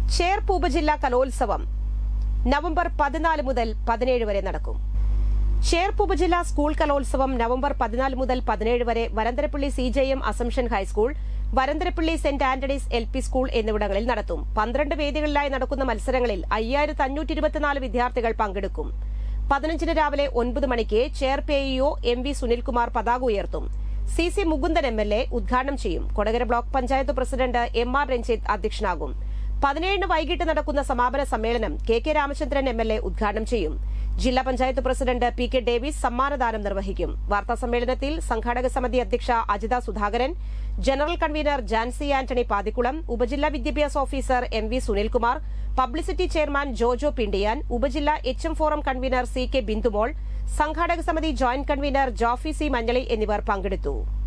ചേർപ്പ് ഉപജില്ലാ കലോത്സവം നവംബർ പതിനാല് മുതൽ പതിനേഴ് വരെ നടക്കും ചേർപ്പ് ഉപജില്ലാ സ്കൂൾ കലോത്സവം നവംബർ പതിനാല് മുതൽ പതിനേഴ് വരെ Varantharappilly C J M assumption high school Varantharappilly saint Antony's L P school എന്നിവിടങ്ങളിൽ നടത്തും പന്ത്രണ്ട് വേദികളിലായി നടക്കുന്ന മത്സരങ്ങളിൽ അയ്യായിരത്തി അഞ്ഞൂറ്റി ഇരുപത്തിനാല് വിദ്യാർത്ഥികൾ പങ്കെടുക്കും പതിനഞ്ചിന് രാവിലെ ഒൻപത് മണിക്ക് Cherpu AEO M V Sunilkumar പതാക ഉയർത്തും C C Mukundan M L A ഉദ്ഘാടനം ചെയ്യും Kodakara block panchayat president M R Ranjith അധ്യക്ഷനാകും പതിനേഴിന് വൈകിട്ട് നടക്കുന്ന സമാപന സമ്മേളനം K K Ramachandran M L A ഉദ്ഘാടനം ചെയ്യും ജില്ലാ panchayat president P K Davis സമ്മാനദാനം നിർവഹിക്കും വാർത്താ സമ്മേളനത്തിൽ സംഘാടക സമിതി അധ്യക്ഷ Ajitha Sudhakaran general convener Jancy Antony Pathikkulam ഉപജില്ലാ വിദ്യാഭ്യാസ officer M V Sunilkumar publicity chairman Jojo പിണ്ടിയാൻ ഉപജില്ലാ H M forum convener C K Bindumol സംഘാടക സമിതി joint convener Jofy C Manjali എന്നിവർ പങ്കെടുത്തു